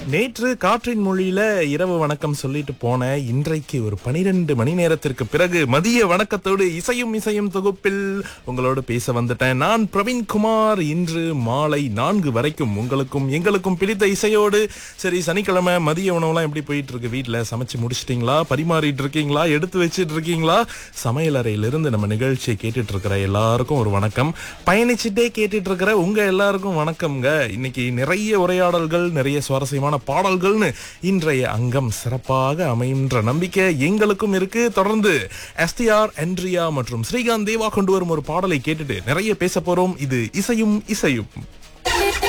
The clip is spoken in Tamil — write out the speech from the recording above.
நேற்று காற்றின் மொழியில இரவு வணக்கம் சொல்லிட்டு போன இன்றைக்கு ஒரு பனிரெண்டு மணி நேரத்திற்கு பிறகு மதிய வணக்கத்தோடு இசையும் இசையும் தொகுப்பில் உங்களோடு பேச வந்துட்டேன் நான் பிரவீன்குமார் இன்று மாலை நான்கு வரைக்கும் உங்களுக்கும் எங்களுக்கும் பிடித்த இசையோடு சரி சனிக்கிழமை மதிய உணவுலாம் எப்படி போயிட்டு இருக்கு வீட்ல சமைச்சு முடிச்சிட்டீங்களா பரிமாறிட்டு இருக்கீங்களா எடுத்து வச்சிட்டு இருக்கீங்களா சமையல் அறையிலிருந்து நம்ம நிகழ்ச்சியை கேட்டுட்டு இருக்கிற எல்லாருக்கும் ஒரு வணக்கம் பயணிச்சுட்டே கேட்டுட்டு இருக்கிற உங்க எல்லாருக்கும் வணக்கம்ங்க இன்னைக்கு நிறைய உரையாடல்கள் நிறைய சுவாரஸ்யமான பாடல்கள்னு இன்றைய அங்கம் சிறப்பாக அமைகின்ற நம்பிக்கை எங்களுக்கும் இருக்கு தொடர்ந்து எஸ்டிஆர் என்ட்ரியா மற்றும் ஸ்ரீகாந்த் தேவா கொண்டு வரும் ஒரு பாடலை கேட்டுட்டு நிறைய பேச போறோம் இது இசையும் இசையும்